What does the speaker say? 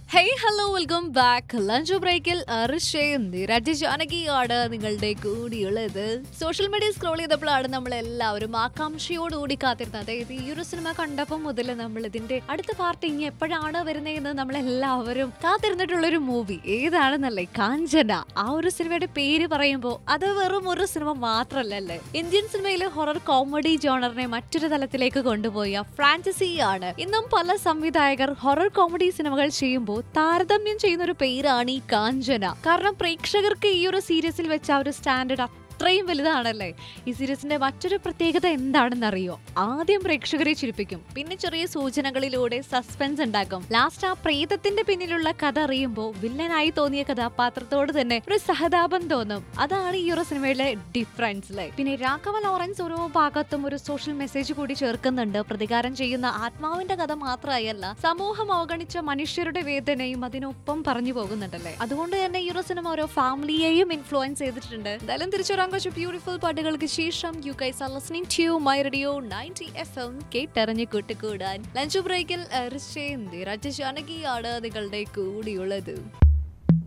hey hello welcome back lunch ബ്രേക്കിൽ അർഷയും നിരജ് ജാനകിയാണ് നിങ്ങളുടെ കൂടിയുള്ളത് സോഷ്യൽ മീഡിയ സ്ക്രോൾ ചെയ്തപ്പോഴാണ് നമ്മൾ എല്ലാവരും ആകാംക്ഷയോടുകൂടി കാത്തിരുന്നത് അതായത് ഈ ഒരു സിനിമ കണ്ടപ്പോൾ മുതൽ നമ്മൾ ഇതിന്റെ അടുത്ത പാർട്ട് ഇനി എപ്പോഴാണ് വരുന്നതെന്ന് നമ്മൾ എല്ലാവരും കാത്തിരുന്നിട്ടുള്ള ഒരു മൂവി ഏതാണെന്നല്ലേ കാഞ്ചന ആ ഒരു സിനിമയുടെ പേര് പറയുമ്പോൾ അത് വെറും ഒരു സിനിമ മാത്രമല്ലല്ലേ ഇന്ത്യൻ സിനിമയിലെ ഹൊറർ കോമഡി ജോണറിനെ മറ്റൊരു തലത്തിലേക്ക് കൊണ്ടുപോയ ഫ്രാഞ്ചസി ആണ് ഇന്നും പല സംവിധായകർ ഹൊറർ കോമഡി സിനിമകൾ ചെയ്യുമ്പോൾ താരതമ്യം ചെയ്യുന്ന ഒരു പേരാണ് ഈ കാഞ്ചന കാരണം പ്രേക്ഷകർക്ക് ഈ ഒരു സീരീസിൽ വെച്ച ആ ഒരു സ്റ്റാൻഡേർഡ് അത്രയും വലുതാണല്ലേ ഈ സീരീസിന്റെ മറ്റൊരു പ്രത്യേകത എന്താണെന്ന് അറിയോ ആദ്യം പ്രേക്ഷകരെ ചിരിപ്പിക്കും പിന്നെ ചെറിയ സൂചനകളിലൂടെ സസ്പെൻസ് ഉണ്ടാക്കും ലാസ്റ്റ് ആ പ്രേതത്തിന്റെ പിന്നിലുള്ള കഥ അറിയുമ്പോൾ വില്ലനായി തോന്നിയ കഥാപാത്രത്തോട് തന്നെ ഒരു സഹതാപം തോന്നും അതാണ് ഈ ഒരു സിനിമയിലെ ഡിഫറൻസ് അല്ലേ പിന്നെ രാഘവ ലോറൻസ് ഓരോ ഭാഗത്തും ഒരു സോഷ്യൽ മെസ്സേജ് കൂടി ചേർക്കുന്നുണ്ട് പ്രതികാരം ചെയ്യുന്ന ആത്മാവിന്റെ കഥ മാത്രമായല്ല സമൂഹം അവഗണിച്ച മനുഷ്യരുടെ വേദനയും അതിനൊപ്പം പറഞ്ഞു പോകുന്നുണ്ടല്ലേ അതുകൊണ്ട് തന്നെ ഈ ഒരു സിനിമ ഓരോ ഫാമിലിയെയും ഇൻഫ്ലുവൻസ് ചെയ്തിട്ടുണ്ട് എന്തായാലും തിരിച്ചൊരാൻ കുറച്ച് ബ്യൂട്ടിഫുൾ പാട്ടുകൾക്ക് ശേഷം you guys are listening to my radio ninety F M കേട്ടറിഞ്ഞ് കൂട്ടുകൂടാൻ ലഞ്ച് ബ്രേക്കിൽ രാജ ജാനകിയാണ് നിങ്ങളുടെ കൂടിയുള്ളത്